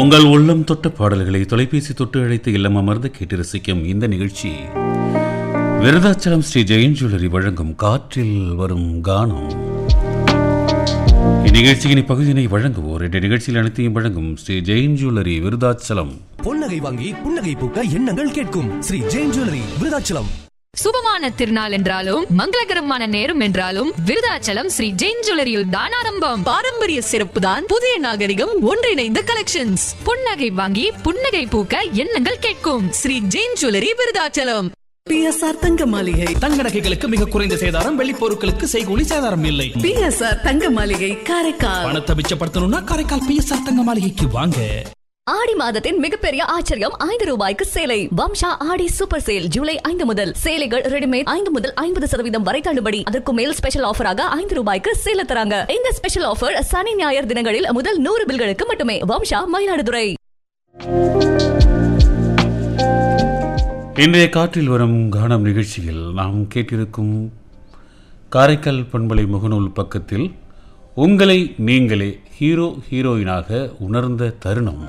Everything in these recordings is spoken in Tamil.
உங்கள் உள்ளம் தொட்ட பாடல்களை தொலைபேசி தொட்டு அழைத்து இல்லம் அமர்ந்து கேட்டு ரசிக்கும் இந்த நிகழ்ச்சி விருதாச்சலம் ஸ்ரீ ஜெயின் ஜுவல்லரி வழங்கும் காற்றில் வரும் கானம் இந்நிகழ்ச்சியின் இப்பகுதியினை வழங்குவோர் இந்த நிகழ்ச்சியில் அனைத்தையும் வழங்கும் ஸ்ரீ ஜெயின் ஜுவல்லரி விருதாச்சலம் பொன்னகை வாங்கி புன்னகை பூக்க எண்ணங்கள் கேட்கும் ஸ்ரீ ஜெயின் ஜுவல்லரி விருதாச்சலம் சுபமான திருநாள் என்றாலும் மங்களகரமான நேரம் என்றாலும் விருதாச்சலம் ஸ்ரீ ஜெயின் ஜுவல்லரியில் தான் ஆரம்பம் பாரம்பரிய சிறப்பு தான் புதிய நாகரிகம் ஒன்றிணைந்த கலெக்ஷன்ஸ் புன்னகை வாங்கி புன்னகை பூக்க எண்ணங்கள் கேட்கும் ஸ்ரீ ஜெயின் ஜுவல்லரி விருதாச்சலம் பிஎஸ்ஆர் தங்க மாளிகை தங்க நகைகளுக்கு மிக குறைந்த சேதாரம் வெள்ளி பொருட்களுக்கு செய்கூலி சேதாரம் இல்லை பிஎஸ்ஆர் தங்க மாளிகை காரைக்கால் பணத்தை மிச்சப்படுத்தணும்னா காரைக்கால் பிஎஸ்ஆர் தங்க மாளிகைக்கு வாங்க ஆடி மாதத்தின் மிகப்பெரிய ஆச்சரியம் ஐந்து ரூபாய்க்கு சேலை வம்சா ஆடி சூப்பர் சேல் ஜூலை ஐந்து முதல் சேலைகள் ரெடிமேட் ஐந்து முதல் ஐம்பது சதவீதம் வரை தள்ளுபடி அதற்கு மேல் ஸ்பெஷல் ஆஃபராக ஐந்து ரூபாய்க்கு சேல தராங்க இந்த ஸ்பெஷல் ஆஃபர் சனி ஞாயிறு தினங்களில் முதல் நூறு பில்களுக்கு மட்டுமே வம்சா மயிலாடுதுறை இன்றைய காற்றில் வரும் கானம் நிகழ்ச்சியில் நாம் கேட்டிருக்கும் காரைக்கால் பண்பலை முகநூல் பக்கத்தில் உங்களை நீங்களே ஹீரோ ஹீரோயினாக உணர்ந்த தருணம்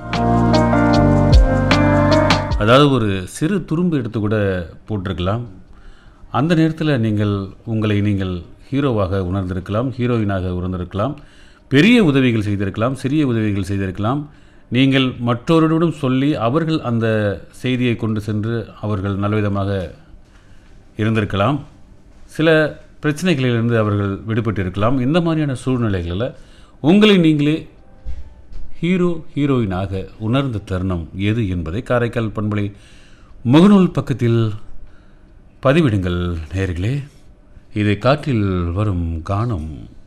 அதாவது ஒரு சிறு துரும்பு எடுத்து கூட போட்டிருக்கலாம் அந்த நேரத்தில் நீங்கள் உங்களை நீங்கள் ஹீரோவாக உணர்ந்திருக்கலாம் ஹீரோயினாக உணர்ந்திருக்கலாம் பெரிய உதவிகள் செய்திருக்கலாம் சிறிய உதவிகள் செய்திருக்கலாம் நீங்கள் மற்றொருவரிடம் சொல்லி அவர்கள் அந்த செய்தியை கொண்டு சென்று அவர்கள் நல்லவிதமாக இருந்திருக்கலாம் சில பிரச்சனைகளிலிருந்து அவர்கள் விடுபட்டு இருக்கலாம் இந்த மாதிரியான சூழ்நிலைகளில் உங்களை நீங்களே ஹீரோ ஹீரோயினாக உணர்ந்த தருணம் எது என்பதை காரைக்கால் பண்பலை முகநூல் பக்கத்தில் பதிவிடுங்கள் நேர்களே இது காற்றில் வரும் கானம்